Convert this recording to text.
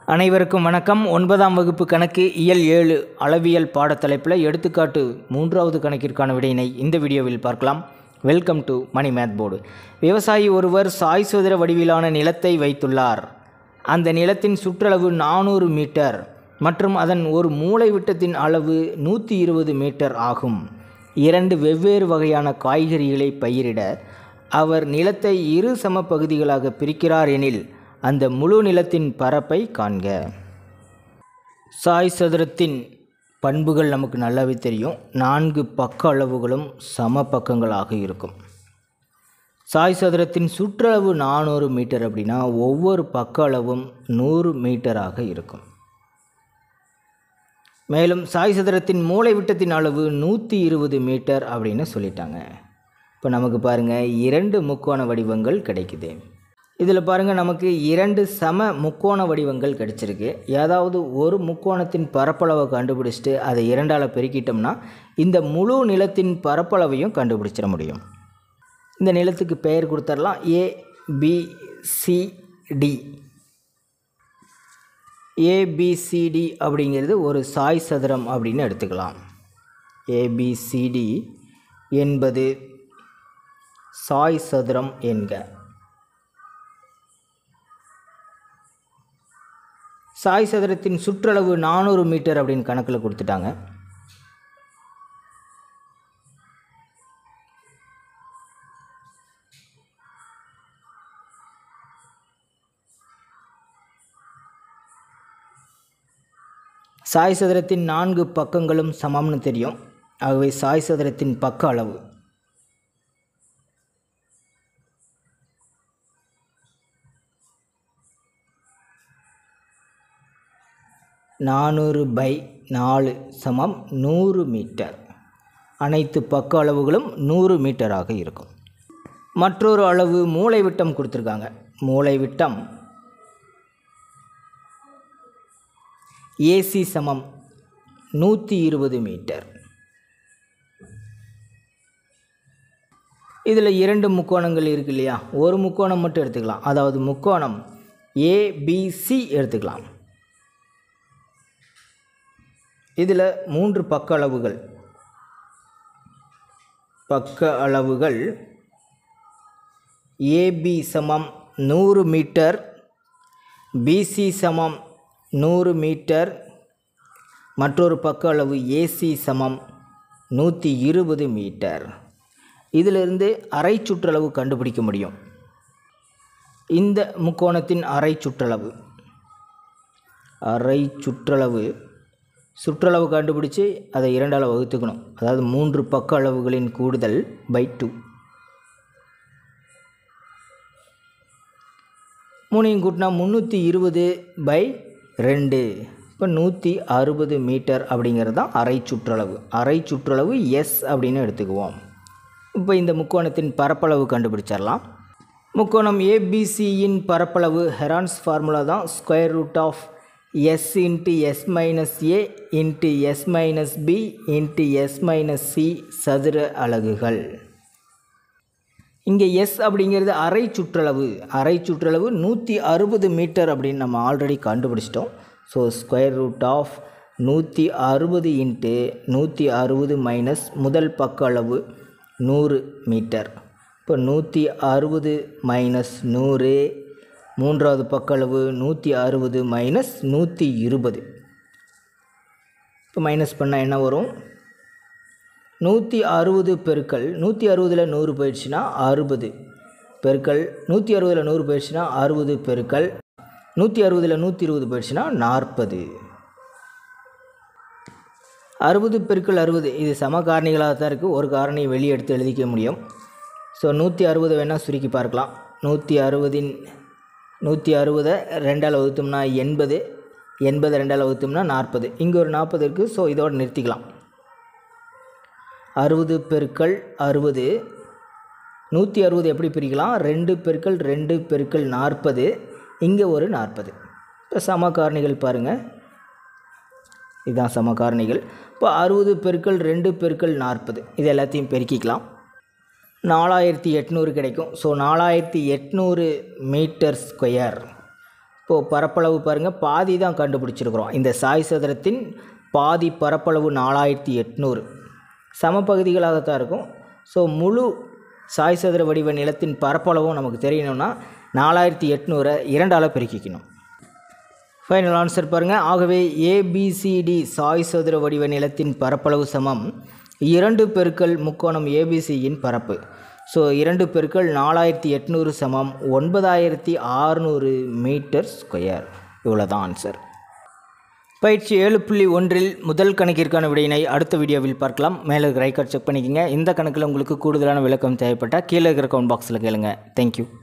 அனைவருக்கும் வணக்கம் ஒன்பதாம் வகுப்பு கணக்கு இயல் ஏழு அளவியல் பாடத்தலைப்பில் எடுத்துக்காட்டு மூன்றாவது கணக்கிற்கான விடையினை இந்த வீடியோவில் பார்க்கலாம் welcome to Mani math board விவசாயி ஒருவர் சாய் சதுர வடிவிலான நிலத்தை வைத்துள்ளார் அந்த நிலத்தின் சுற்றளவு நானூறு மீட்டர் மற்றும் அதன் ஒரு மூலை விட்டத்தின் அளவு நூற்றி இருபது மீட்டர் ஆகும் இரண்டு வெவ்வேறு வகையான காய்கறிகளை பயிரிட அவர் நிலத்தை இரு சம பகுதிகளாக பிரிக்கிறார் எனில் அந்த முழு நிலத்தின் பரப்பை காண்க சாய் சதுரத்தின் பண்புகள் நமக்கு நல்லாவே தெரியும் நான்கு பக்க அளவுகளும் சம பக்கங்களாக இருக்கும் சாய் சதுரத்தின் சுற்றளவு நானூறு மீட்டர் அப்படின்னா ஒவ்வொரு பக்க அளவும் நூறு மீட்டராக இருக்கும் மேலும் சாய் சதுரத்தின் மூளை விட்டத்தின் அளவு நூற்றி இருபது மீட்டர் அப்படின்னு சொல்லிட்டாங்க இப்போ நமக்கு பாருங்கள் இரண்டு முக்கோண வடிவங்கள் கிடைக்குது இதில் பாருங்கள் நமக்கு இரண்டு சம முக்கோண வடிவங்கள் கிடைச்சிருக்கு ஏதாவது ஒரு முக்கோணத்தின் பரப்பளவை கண்டுபிடிச்சிட்டு அதை இரண்டால் பெருக்கிட்டோம்னா இந்த முழு நிலத்தின் பரப்பளவையும் கண்டுபிடிச்சிட முடியும் இந்த நிலத்துக்கு பெயர் கொடுத்துடலாம் A B C D ABCD அப்படிங்கிறது ஒரு சாய் சதுரம் அப்படின்னு எடுத்துக்கலாம் ஏபிசிடி என்பது சாய் சதுரம் என்க சாய் சதுரத்தின் சுற்றளவு நானூறு மீட்டர் அப்படின்னு கணக்கில் கொடுத்துட்டாங்க சாய் சதுரத்தின் நான்கு பக்கங்களும் சமம்னு தெரியும் ஆகவே சாய் சதுரத்தின் பக்க அளவு நானூறு பை நாலு சமம் நூறு மீட்டர் அனைத்து பக்க அளவுகளும் நூறு மீட்டராக இருக்கும் மற்றொரு அளவு மூளை விட்டம் கொடுத்துருக்காங்க மூளை விட்டம் ஏசி சமம் நூற்றி இருபது மீட்டர் இதில் இரண்டு முக்கோணங்கள் இருக்கு இல்லையா ஒரு முக்கோணம் மட்டும் எடுத்துக்கலாம் அதாவது முக்கோணம் ஏபிசி எடுத்துக்கலாம் இதில் மூன்று பக்க அளவுகள் பக்க அளவுகள் ஏபி சமம் நூறு மீட்டர் பிசி சமம் நூறு மீட்டர் மற்றொரு பக்க அளவு ஏசி சமம் நூற்றி இருபது மீட்டர் இதிலிருந்து அரை சுற்றளவு கண்டுபிடிக்க முடியும் இந்த முக்கோணத்தின் அரை சுற்றளவு அரை சுற்றளவு சுற்றளவு கண்டுபிடிச்சி அதை இரண்டால் வகுத்துக்கணும் அதாவது மூன்று பக்க அளவுகளின் கூடுதல் பை டூ மூணையும் கூட்டினா முந்நூற்றி இருபது பை ரெண்டு இப்போ நூற்றி அறுபது மீட்டர் அப்படிங்கிறது தான் அரை சுற்றளவு அரை சுற்றளவு எஸ் அப்படின்னு எடுத்துக்குவோம் இப்போ இந்த முக்கோணத்தின் பரப்பளவு கண்டுபிடிச்சிடலாம் முக்கோணம் ஏபிசியின் பரப்பளவு ஹெரான்ஸ் ஃபார்முலா தான் square root of s into s minus a into s minus b into s minus c சதுர அலகுகள் இங்கே எஸ் அப்படிங்கிறது அரை சுற்றளவு அரை சுற்றளவு நூற்றி அறுபது மீட்டர் அப்படின்னு நம்ம ஆல்ரெடி கண்டுபிடிச்சிட்டோம் ஸோ ஸ்கொயர் ரூட் ஆஃப் நூற்றி அறுபது இன்ட்டு நூற்றி அறுபது மைனஸ் முதல் பக்க அளவு நூறு மீட்டர் இப்போ நூற்றி அறுபது மைனஸ் நூறு மூன்றாவது பக்க அளவு நூற்றி அறுபது மைனஸ் நூற்றி இருபது இப்போ மைனஸ் பண்ணால் என்ன வரும் நூற்றி அறுபது பெருக்கள் நூற்றி அறுபதில் நூறு போயிடுச்சுன்னா அறுபது பெருக்கள் நூற்றி அறுபதில் நூறு போயிடுச்சுன்னா அறுபது பெருக்கள் நூற்றி அறுபதில் நூற்றி இருபது போயிடுச்சுன்னா நாற்பது அறுபது பெருக்கள் அறுபது இது சம காரணிகளாக தான் இருக்குது ஒரு காரணியை வெளியே எடுத்து எழுதிக்க முடியும் ஸோ நூற்றி அறுபது வேணால் சுருக்கி பார்க்கலாம் நூற்றி அறுபதின் நூற்றி அறுபதை ரெண்டால் வகுத்தோம்னா எண்பது எண்பது ரெண்டால் வகுத்தோம்னா நாற்பது இங்கே ஒரு நாற்பது இருக்குது ஸோ இதோடு நிறுத்திக்கலாம் அறுபது பெருக்கள் அறுபது நூற்றி அறுபது எப்படி பிரிக்கலாம் ரெண்டு பெருக்கள் ரெண்டு பெருக்கள் நாற்பது இங்கே ஒரு நாற்பது இப்போ சம காரணிகள் பாருங்கள் இதுதான் சம காரணிகள் இப்போ அறுபது பெருக்கள் ரெண்டு பெருக்கள் நாற்பது இது எல்லாத்தையும் பெருக்கிக்கலாம் நாலாயிரத்தி எட்நூறு கிடைக்கும் ஸோ நாலாயிரத்தி எட்நூறு மீட்டர் ஸ்கொயர் இப்போது பரப்பளவு பாருங்கள் பாதி தான் கண்டுபிடிச்சிருக்கிறோம் இந்த சாய் சதுரத்தின் பாதி பரப்பளவு நாலாயிரத்தி எட்நூறு சமபகுதிகளாகத்தான் இருக்கும் ஸோ முழு சாய் சதுர வடிவ நிலத்தின் பரப்பளவும் நமக்கு தெரியணும்னா நாலாயிரத்தி எட்நூறை இரண்டால் பெருக்கிக்கணும் ஃபைனல் ஆன்சர் பாருங்கள் ஆகவே ஏபிசிடி சாய் சதுர வடிவ நிலத்தின் பரப்பளவு சமம் இரண்டு பெருக்கல் முக்கோணம் ஏபிசியின் பரப்பு ஸோ இரண்டு பெருக்கல் நாலாயிரத்தி எட்நூறு சமம் ஒன்பதாயிரத்தி ஆறுநூறு மீட்டர் ஸ்கொயர் இவ்வளோ தான் ஆன்சர் பயிற்சி ஏழு புள்ளி ஒன்றில் முதல் கணக்கிற்கான விடையினை அடுத்த வீடியோவில் பார்க்கலாம் மேலே இருக்கிற ஐக்கார்ட் செக் பண்ணிக்கோங்க இந்த கணக்கில் உங்களுக்கு கூடுதலான விளக்கம் தேவைப்பட்டால் கீழே இருக்கிற கவுண்ட் பாக்ஸில் கேளுங்க தேங்க்யூ